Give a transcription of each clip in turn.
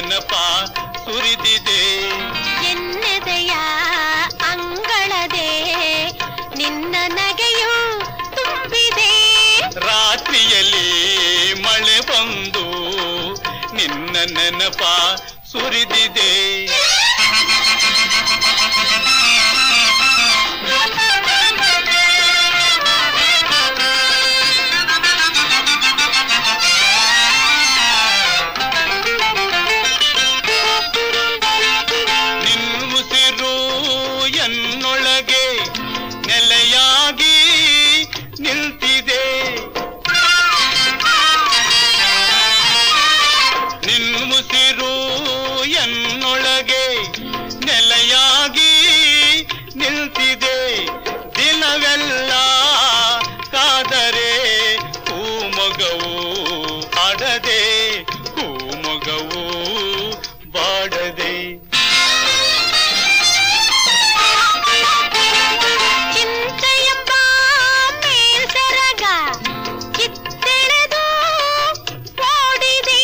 ನೆನಪ ಸುರಿದಿದೆ ಎನ್ನೆದೆಯ ಅಂಗಳದೆ ನಿನ್ನ ನಗೆಯು ತುಂಬಿದೆ ರಾತ್ರಿಯಲ್ಲಿ ಮಳೆ ಬಂದು ನಿನ್ನ ನೆನಪ ಸುರಿದಿದೆ ನಿನ್ನುಸಿರು ಎನ್ನೊಳಗೆ ನೆಲೆಯಾಗಿ ನಿಲ್ತಿದೆ ನಿನ್ನುಸಿರು ಎನ್ನೊಳಗೆ ನೆಲೆಯಾಗಿ ನಿಲ್ತಿದೆ ದಿನವೆಲ್ಲ ಕಾದರೆ ಹೂಮೊಗವು ಆಡದೆ ಹೂಮೊಗವು ಬಾಡದೆ ಚಿಂತೆಯೆಂಬ ಮೇಲ್ಸೆರಗ ಕಿತ್ತೆಳೆದು ಓಡಿದೆ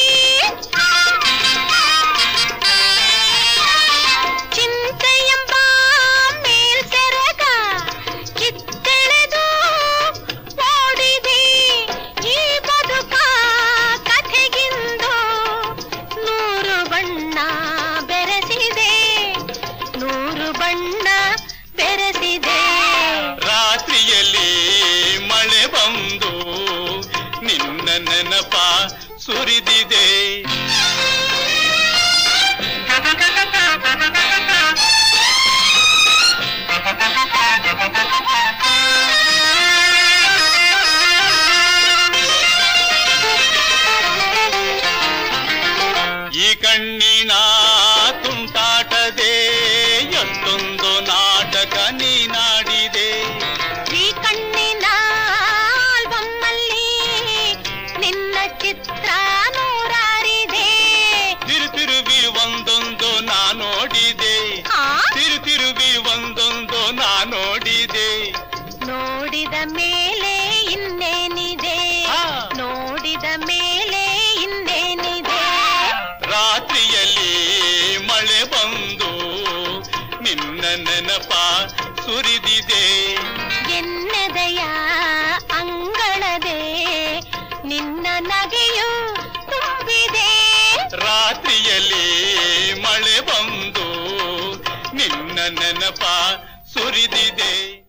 ಚಿಂತೆಯೆಂಬ ಮೇಲ್ಸೆರಗ ಕಿತ್ತೆಳೆದು ಓಡಿದೆ ಈ ಬದುಕ ಕಥೆಗಿಂದು ನೂರು ಬಣ್ಣ ಬೆರೆಸಿದೆ ನೂರು ಬಣ್ಣ ಬೆರೆಸಿದೆ ರಾತ್ರಿಯಲ್ಲಿ ಮಳೆ ಬಂದು ನಿನ್ನ ನೆನಪ ಸುರಿದಿದೆ ಈ ಕಣ್ಣಿನ ತುಂಟಾಟದೆ ಎಷ್ಟೊಂದು ನಾಟಕ ನೀನಾಡಿದೆ ಈ ಕಣ್ಣಿನ ಆಲ್ಬಮ್ಮಲ್ಲಿ ನಿನ್ನ ಚಿತ್ರ ನೂರಾರಿದೆ ತಿರುತಿರುಗಿ ಒಂದೊಂದು ನಾ ನೋಡಿದೆ ಆ ತಿರುತಿರುಗಿ ಒಂದೊಂದು ನಾ ನೋಡಿದೆ ನೋಡಿದ ಮೇಲೆ ಇನ್ನೇನಿದೆ ಆ. ನೋಡಿದ ಮೇಲೆ ಇನ್ನೇನಿದೆ ರಾತ್ರಿಯಲ್ಲಿ ಮಳೆ ಬಂದು ನಿನ್ನ ನೆನಪ ಸುರಿದಿದೆ ಎನ್ನೆದೆಯ ಅಂಗಳದೆ ನಿನ್ನ ನಗೆಯು ತುಂಬಿದೆ ರಾತ್ರಿಯಲ್ಲಿ ಮಳೆ ಬಂದು ನಿನ್ನ ನೆನಪ ಸುರಿದಿದೆ